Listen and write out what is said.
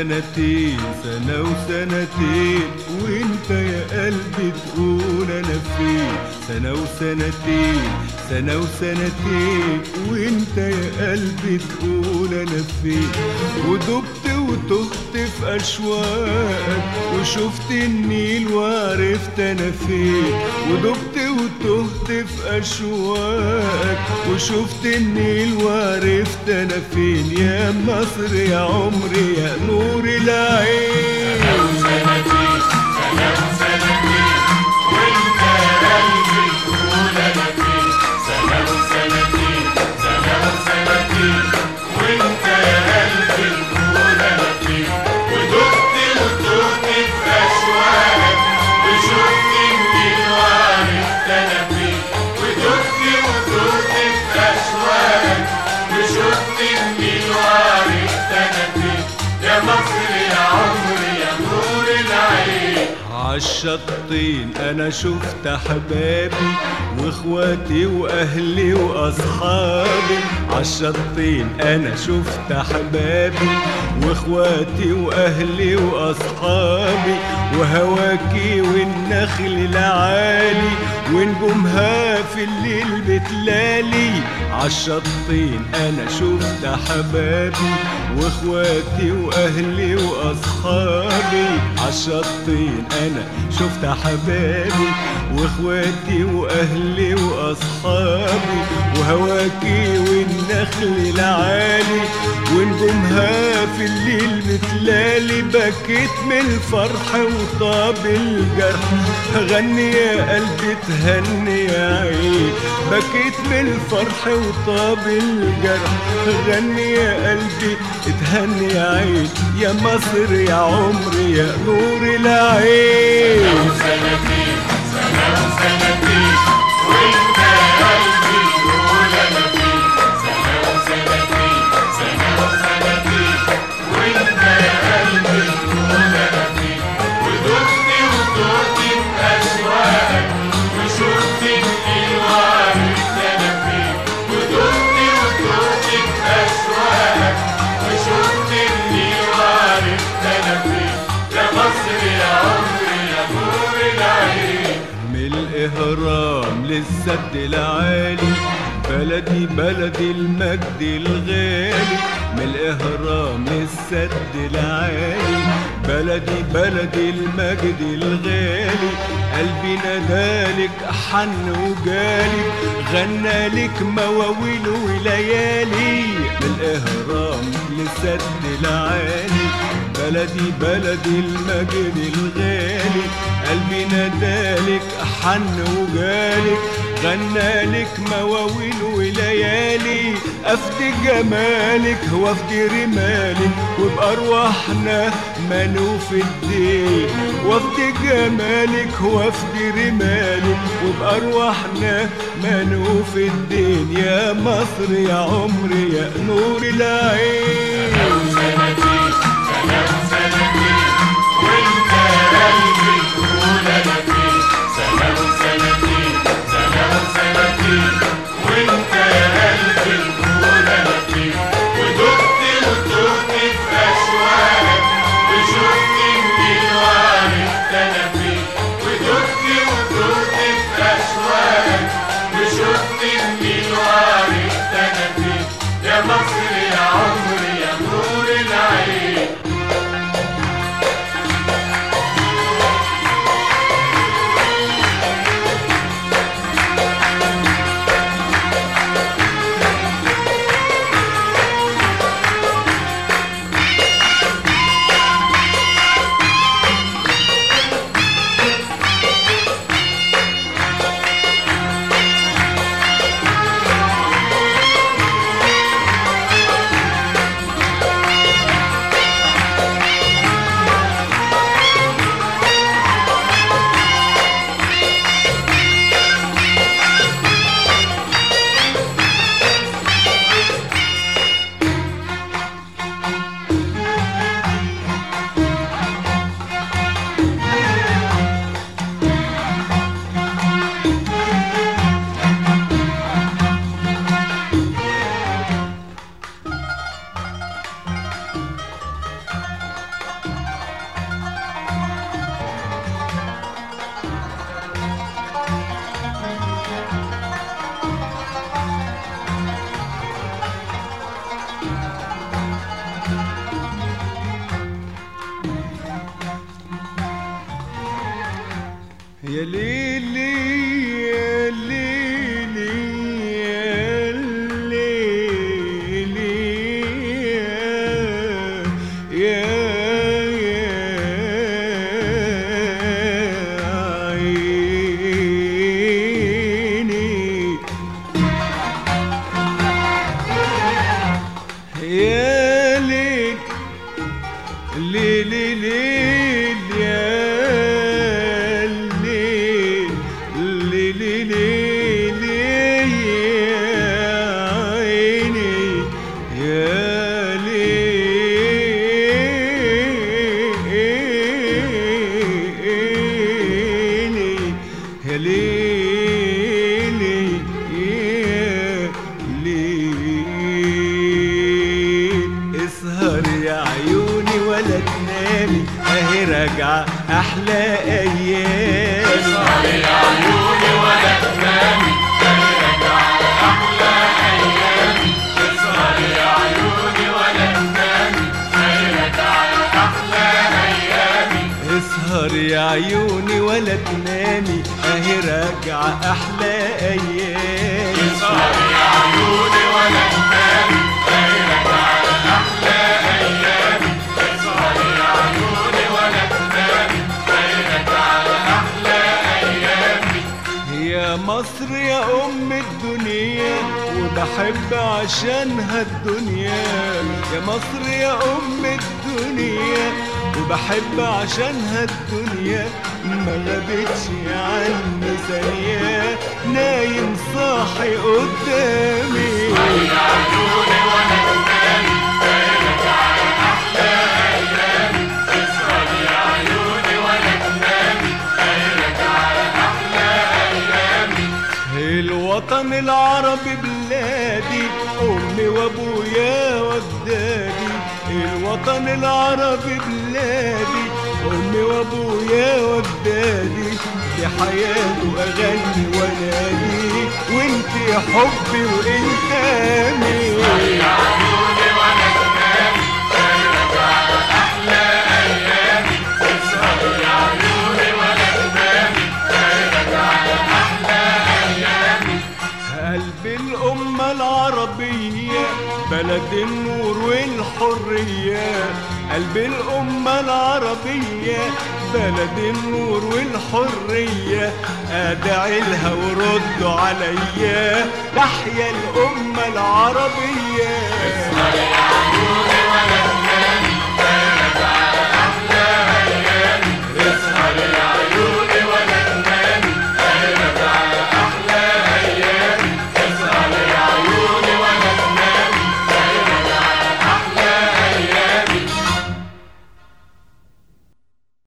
وسنتين سنة وسنتين وانت يا قلبي تقول انا فين سنة وسنتين سنة وسنتين وانت يا قلبي تقول انا فين ودبت وتهت في اشواقك وشفت النيل وعرفت انا فين ودبت وتهت في اشواقك وشفت النيل وعرفت انا فين يا مصر يا عمري يا نور العين سنتين سنة وسنتين وانت قلبي تقول انا فين سنة وسنتين سنة وسنتين وانت قلبي تقول انا فين ودقت وتهت في اشواقك وشفت النيل وعرفت انا فين ودقت وتهت في اشواقك وشفت النيل وعرفت انا فين يا مصر يا عمري يا نور العين عالشطين انا شفت احبابي واخواتي واهلي واصحابي عالشطين انا شفت احبابي واخواتي واهلي واصحابي وهواكي والنخل العالي ونجومها في الليل بتلالي عالشطين انا شفت احبابي واخواتي واهلي واصحابي عالشطين انا شفت حبابي واخواتي واهلي واصحابي وهواكي والنخل العالي ونجومها في الليل بتلالي بكيت من الفرح وطاب الجرح غني يا قلبي تهني يا عين بكيت من الفرح وطاب الجرح غني يا قلبي تهني يا عين يا مصر يا عمري يا نور العين وسنتين سنة وسنتين وانت قلبي تقول انا فين سنة وسنتين سنة وسنتين وانت قلبي تقول انا فين ودقت وتهت في اشواقك وشفت النيل وعرفت انا فين ودقت وتهت في اشواقك وشفت النيل وعرفت انا فين يا مصر يا عمري يا نور العين من الإهرام للسد العالي بلدي بلدي المجد الغالي من الإهرام للسد العالي بلدي بلدي المجد الغالي قلبي نادالك حن وجالي غنى لك مواويل وليالي من الإهرام للسد العالي بلدي بلدي المجد الغالي قلبي نادالك حن وجالك غنى لك مواويل وليالي افدي جمالك وافدي رمالك وبارواحنا منوف الدين وافدي جمالك وافدي رمالك وبارواحنا منوف الدين يا مصر يا عمري يا نور العين سنتين سنة وسنتين وانت قلبي تقول انا فين سنة وسنتين سنة وسنتين وانت قلبي تقول انا فين ودقت وتهت في اشواقك وشفت النيل وعرفت انا فين ودقت وتهت في اشواقك وشفت النيل وعرفت انا فين يا مصر يا عمري يا نور العين يا ليلي يا ليلي يا ليلي يا يا عيني يا ليل ليل ليل يا ليل ليل ليل يا عيني يا ليلي يا ليلي يا ليل اسهر يا عيوني ولا تنامي اهي راجعه احلى ايام اسهر يا عيوني ولا تنامي ترجع أحلى أيامي اسهر يا عيوني ولا تنامي ترجع أحلى أيامي اسهر يا عيوني ولا تنامي اهي راجعه احلى ايام اسهر يا عيوني ولا تنامي ترجع أحلى أيامي اسهر يا عيوني ولا تنامي ترجع أحلى أيامي يا مصر يا ام الدنيا وبحب عشانها الدنيا يا مصر يا ام الدنيا وبحب عشانها الدنيا ما غابتش عني ثانية نايم صاحي قدامي يا عيوني ولا تنامي ترجع أحلى أيامي اسهر يا عيوني ولا تنامي ترجع أحلى أيامي الوطن العربي بلادي أمي وأبويا وأجدادي الوطن العربي بلادي أمي وأبويا وأجدادي دي حياته أغني وأنادي وأنت حبي وأنت أمي يا عيوني ولا تنامي ترجع أحلى أيامي اسهر يا عيوني ولا تنامي ترجع أحلى أيامي قلب الأمة العربية بلد النور والحرية قلب الأمة العربية بلد النور والحرية أدعي لها وردوا عليا تحيا الأمة العربية اسهر يا